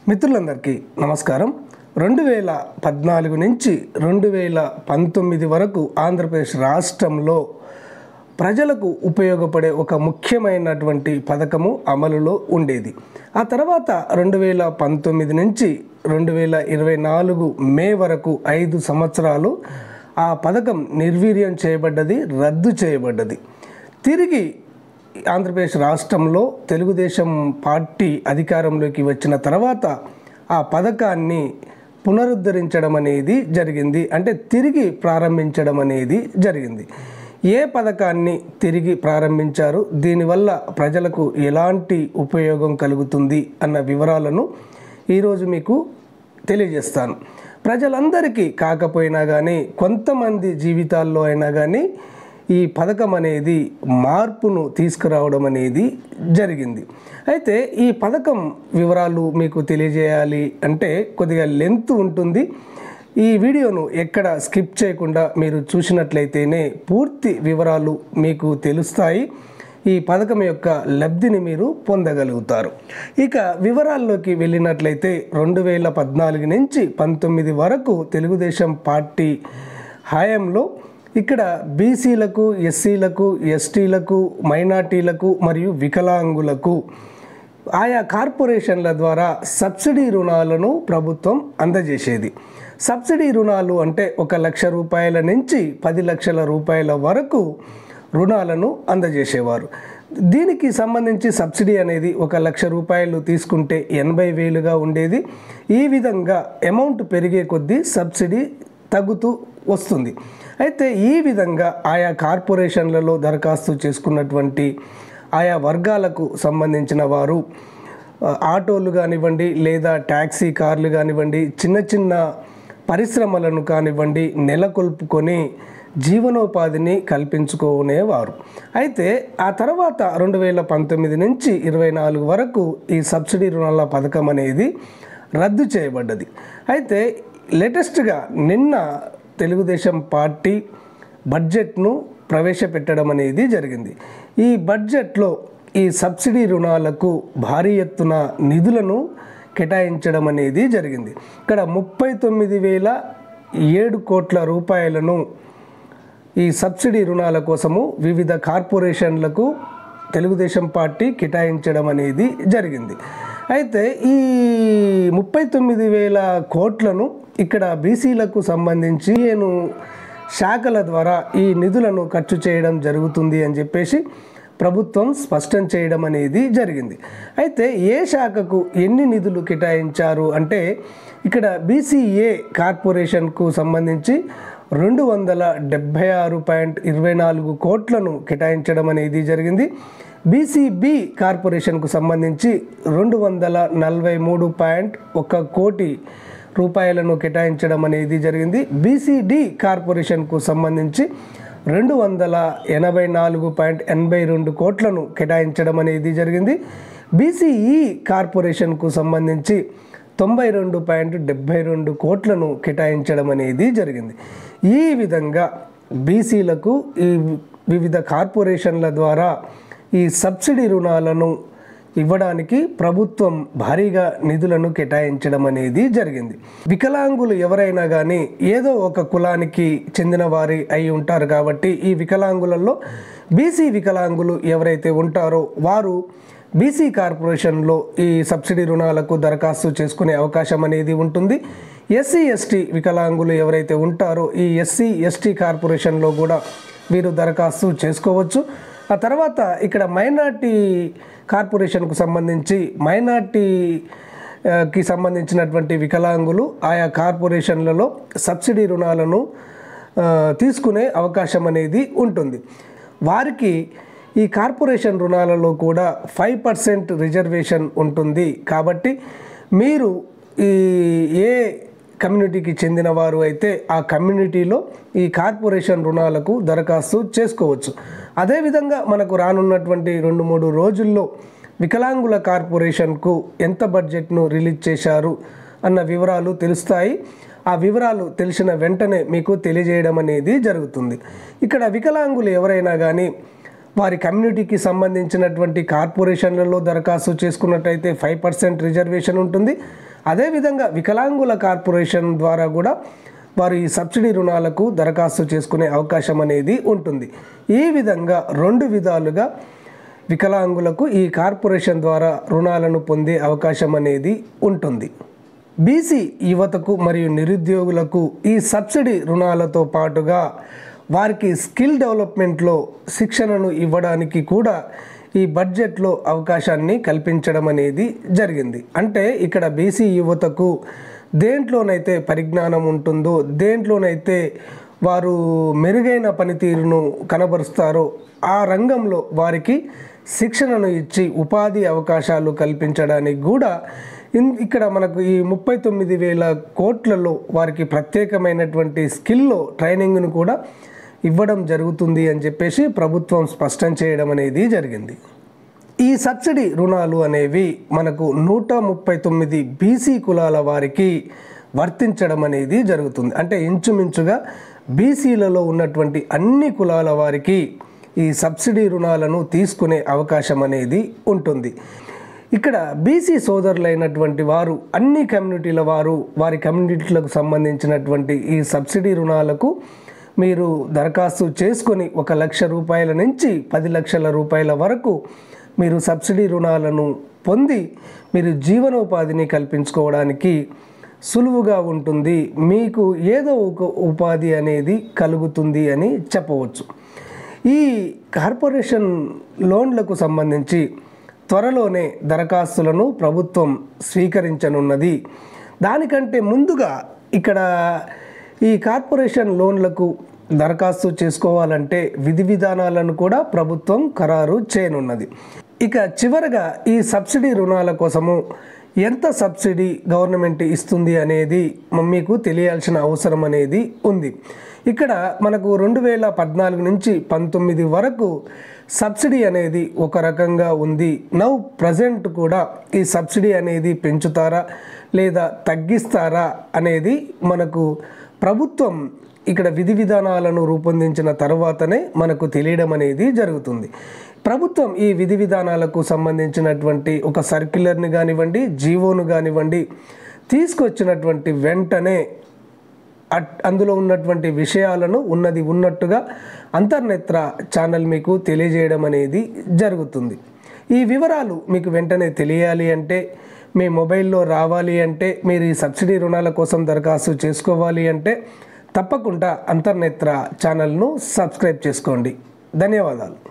మిత్రులందరికీ నమస్కారం రెండు వేల పద్నాలుగు నుంచి రెండు వేల పంతొమ్మిది వరకు ఆంధ్రప్రదేశ్ రాష్ట్రంలో ప్రజలకు ఉపయోగపడే ఒక ముఖ్యమైనటువంటి పథకము అమలులో ఉండేది ఆ తర్వాత రెండు వేల పంతొమ్మిది నుంచి రెండు వేల ఇరవై నాలుగు మే వరకు ఐదు సంవత్సరాలు ఆ పథకం నిర్వీర్యం చేయబడ్డది రద్దు చేయబడ్డది తిరిగి ఆంధ్రప్రదేశ్ రాష్ట్రంలో తెలుగుదేశం పార్టీ అధికారంలోకి వచ్చిన తర్వాత ఆ పథకాన్ని పునరుద్ధరించడం అనేది జరిగింది అంటే తిరిగి ప్రారంభించడం అనేది జరిగింది ఏ పథకాన్ని తిరిగి ప్రారంభించారు దీనివల్ల ప్రజలకు ఎలాంటి ఉపయోగం కలుగుతుంది అన్న వివరాలను ఈరోజు మీకు తెలియజేస్తాను ప్రజలందరికీ కాకపోయినా కానీ కొంతమంది జీవితాల్లో అయినా కానీ ఈ పథకం అనేది మార్పును తీసుకురావడం అనేది జరిగింది అయితే ఈ పథకం వివరాలు మీకు తెలియజేయాలి అంటే కొద్దిగా లెంత్ ఉంటుంది ఈ వీడియోను ఎక్కడ స్కిప్ చేయకుండా మీరు చూసినట్లయితేనే పూర్తి వివరాలు మీకు తెలుస్తాయి ఈ పథకం యొక్క లబ్ధిని మీరు పొందగలుగుతారు ఇక వివరాల్లోకి వెళ్ళినట్లయితే రెండు వేల పద్నాలుగు నుంచి పంతొమ్మిది వరకు తెలుగుదేశం పార్టీ హయాంలో ఇక్కడ బీసీలకు ఎస్సీలకు ఎస్టీలకు మైనార్టీలకు మరియు వికలాంగులకు ఆయా కార్పొరేషన్ల ద్వారా సబ్సిడీ రుణాలను ప్రభుత్వం అందజేసేది సబ్సిడీ రుణాలు అంటే ఒక లక్ష రూపాయల నుంచి పది లక్షల రూపాయల వరకు రుణాలను అందజేసేవారు దీనికి సంబంధించి సబ్సిడీ అనేది ఒక లక్ష రూపాయలు తీసుకుంటే ఎనభై వేలుగా ఉండేది ఈ విధంగా అమౌంట్ పెరిగే కొద్దీ సబ్సిడీ తగ్గుతూ వస్తుంది అయితే ఈ విధంగా ఆయా కార్పొరేషన్లలో దరఖాస్తు చేసుకున్నటువంటి ఆయా వర్గాలకు సంబంధించిన వారు ఆ, ఆటోలు కానివ్వండి లేదా ట్యాక్సీ కార్లు కానివ్వండి చిన్న చిన్న పరిశ్రమలను కానివ్వండి నెలకొల్పుకొని జీవనోపాధిని కల్పించుకునేవారు అయితే ఆ తర్వాత రెండు వేల పంతొమ్మిది నుంచి ఇరవై నాలుగు వరకు ఈ సబ్సిడీ రుణాల పథకం అనేది రద్దు చేయబడ్డది అయితే లేటెస్ట్గా నిన్న తెలుగుదేశం పార్టీ బడ్జెట్ను ప్రవేశపెట్టడం అనేది జరిగింది ఈ బడ్జెట్లో ఈ సబ్సిడీ రుణాలకు భారీ ఎత్తున నిధులను కేటాయించడం అనేది జరిగింది ఇక్కడ ముప్పై తొమ్మిది వేల ఏడు కోట్ల రూపాయలను ఈ సబ్సిడీ రుణాల కోసము వివిధ కార్పొరేషన్లకు తెలుగుదేశం పార్టీ కేటాయించడం అనేది జరిగింది అయితే ఈ ముప్పై తొమ్మిది వేల కోట్లను ఇక్కడ బీసీలకు సంబంధించి నేను శాఖల ద్వారా ఈ నిధులను ఖర్చు చేయడం జరుగుతుంది అని చెప్పేసి ప్రభుత్వం స్పష్టం చేయడం అనేది జరిగింది అయితే ఏ శాఖకు ఎన్ని నిధులు కేటాయించారు అంటే ఇక్కడ బీసీఏ కార్పొరేషన్కు సంబంధించి రెండు వందల డెబ్భై ఆరు పాయింట్ ఇరవై నాలుగు కోట్లను కేటాయించడం అనేది జరిగింది బీసీబీ కార్పొరేషన్కు సంబంధించి రెండు వందల నలభై మూడు పాయింట్ ఒక కోటి రూపాయలను కేటాయించడం అనేది జరిగింది బీసీడి కార్పొరేషన్కు సంబంధించి రెండు వందల ఎనభై నాలుగు పాయింట్ ఎనభై రెండు కోట్లను కేటాయించడం అనేది జరిగింది బీసీఈ కార్పొరేషన్కు సంబంధించి తొంభై రెండు పాయింట్ డెబ్బై రెండు కోట్లను కేటాయించడం అనేది జరిగింది ఈ విధంగా బీసీలకు ఈ వివిధ కార్పొరేషన్ల ద్వారా ఈ సబ్సిడీ రుణాలను ఇవ్వడానికి ప్రభుత్వం భారీగా నిధులను కేటాయించడం అనేది జరిగింది వికలాంగులు ఎవరైనా కానీ ఏదో ఒక కులానికి చెందిన వారి అయి ఉంటారు కాబట్టి ఈ వికలాంగులలో బీసీ వికలాంగులు ఎవరైతే ఉంటారో వారు బీసీ కార్పొరేషన్లో ఈ సబ్సిడీ రుణాలకు దరఖాస్తు చేసుకునే అవకాశం అనేది ఉంటుంది ఎస్సీ ఎస్టీ వికలాంగులు ఎవరైతే ఉంటారో ఈ ఎస్సీ ఎస్టీ కార్పొరేషన్లో కూడా వీరు దరఖాస్తు చేసుకోవచ్చు ఆ తర్వాత ఇక్కడ మైనార్టీ కార్పొరేషన్కు సంబంధించి మైనార్టీ ఆ, కి సంబంధించినటువంటి వికలాంగులు ఆయా కార్పొరేషన్లలో సబ్సిడీ రుణాలను ఆ, తీసుకునే అవకాశం అనేది ఉంటుంది వారికి ఈ కార్పొరేషన్ రుణాలలో కూడా ఫైవ్ పర్సెంట్ రిజర్వేషన్ ఉంటుంది కాబట్టి మీరు ఈ ఏ కమ్యూనిటీకి చెందిన వారు అయితే ఆ కమ్యూనిటీలో ఈ కార్పొరేషన్ రుణాలకు దరఖాస్తు చేసుకోవచ్చు అదేవిధంగా మనకు రానున్నటువంటి రెండు మూడు రోజుల్లో వికలాంగుల కార్పొరేషన్కు ఎంత బడ్జెట్ను రిలీజ్ చేశారు అన్న వివరాలు తెలుస్తాయి ఆ వివరాలు తెలిసిన వెంటనే మీకు తెలియజేయడం అనేది జరుగుతుంది ఇక్కడ వికలాంగులు ఎవరైనా కానీ వారి కమ్యూనిటీకి సంబంధించినటువంటి కార్పొరేషన్లలో దరఖాస్తు చేసుకున్నట్టయితే ఫైవ్ పర్సెంట్ రిజర్వేషన్ ఉంటుంది అదేవిధంగా వికలాంగుల కార్పొరేషన్ ద్వారా కూడా వారు ఈ సబ్సిడీ రుణాలకు దరఖాస్తు చేసుకునే అవకాశం అనేది ఉంటుంది ఈ విధంగా రెండు విధాలుగా వికలాంగులకు ఈ కార్పొరేషన్ ద్వారా రుణాలను పొందే అవకాశం అనేది ఉంటుంది బీసీ యువతకు మరియు నిరుద్యోగులకు ఈ సబ్సిడీ రుణాలతో పాటుగా వారికి స్కిల్ డెవలప్మెంట్లో శిక్షణను ఇవ్వడానికి కూడా ఈ బడ్జెట్లో అవకాశాన్ని కల్పించడం అనేది జరిగింది అంటే ఇక్కడ బీసీ యువతకు దేంట్లోనైతే పరిజ్ఞానం ఉంటుందో దేంట్లోనైతే వారు మెరుగైన పనితీరును కనబరుస్తారో ఆ రంగంలో వారికి శిక్షణను ఇచ్చి ఉపాధి అవకాశాలు కల్పించడానికి కూడా ఇన్- ఇక్కడ మనకు ఈ ముప్పై తొమ్మిది వేల కోట్లలో వారికి ప్రత్యేకమైనటువంటి స్కిల్లో ట్రైనింగ్ను కూడా ఇవ్వడం జరుగుతుంది అని చెప్పేసి ప్రభుత్వం స్పష్టం చేయడం అనేది జరిగింది ఈ సబ్సిడీ రుణాలు అనేవి మనకు నూట ముప్పై తొమ్మిది బీసీ కులాల వారికి వర్తించడం అనేది జరుగుతుంది అంటే ఇంచుమించుగా బీసీలలో ఉన్నటువంటి అన్ని కులాల వారికి ఈ సబ్సిడీ రుణాలను తీసుకునే అవకాశం అనేది ఉంటుంది ఇక్కడ బీసీ సోదరులైనటువంటి వారు అన్ని కమ్యూనిటీల వారు వారి కమ్యూనిటీలకు సంబంధించినటువంటి ఈ సబ్సిడీ రుణాలకు మీరు దరఖాస్తు చేసుకొని ఒక లక్ష రూపాయల నుంచి పది లక్షల రూపాయల వరకు మీరు సబ్సిడీ రుణాలను పొంది మీరు జీవనోపాధిని కల్పించుకోవడానికి సులువుగా ఉంటుంది మీకు ఏదో ఒక ఉపాధి అనేది కలుగుతుంది అని చెప్పవచ్చు ఈ కార్పొరేషన్ లోన్లకు సంబంధించి త్వరలోనే దరఖాస్తులను ప్రభుత్వం స్వీకరించనున్నది దానికంటే ముందుగా ఇక్కడ ఈ కార్పొరేషన్ లోన్లకు దరఖాస్తు చేసుకోవాలంటే విధి విధానాలను కూడా ప్రభుత్వం ఖరారు చేయనున్నది ఇక చివరగా ఈ సబ్సిడీ రుణాల కోసము ఎంత సబ్సిడీ గవర్నమెంట్ ఇస్తుంది అనేది మీకు తెలియాల్సిన అవసరం అనేది ఉంది ఇక్కడ మనకు రెండు వేల పద్నాలుగు నుంచి పంతొమ్మిది వరకు సబ్సిడీ అనేది ఒక రకంగా ఉంది నౌ ప్రజెంట్ కూడా ఈ సబ్సిడీ అనేది పెంచుతారా లేదా తగ్గిస్తారా అనేది మనకు ప్రభుత్వం ఇక్కడ విధి విధానాలను రూపొందించిన తర్వాతనే మనకు తెలియడం అనేది జరుగుతుంది ప్రభుత్వం ఈ విధి విధానాలకు సంబంధించినటువంటి ఒక సర్క్యులర్ని కానివ్వండి జీవోను కానివ్వండి తీసుకొచ్చినటువంటి వెంటనే అట్ అందులో ఉన్నటువంటి విషయాలను ఉన్నది ఉన్నట్టుగా అంతర్నేత్ర ఛానల్ మీకు తెలియజేయడం అనేది జరుగుతుంది ఈ వివరాలు మీకు వెంటనే తెలియాలి అంటే మీ మొబైల్లో రావాలి అంటే మీరు ఈ సబ్సిడీ రుణాల కోసం దరఖాస్తు చేసుకోవాలి అంటే తప్పకుండా అంతర్నేత్ర ఛానల్ను సబ్స్క్రైబ్ చేసుకోండి ధన్యవాదాలు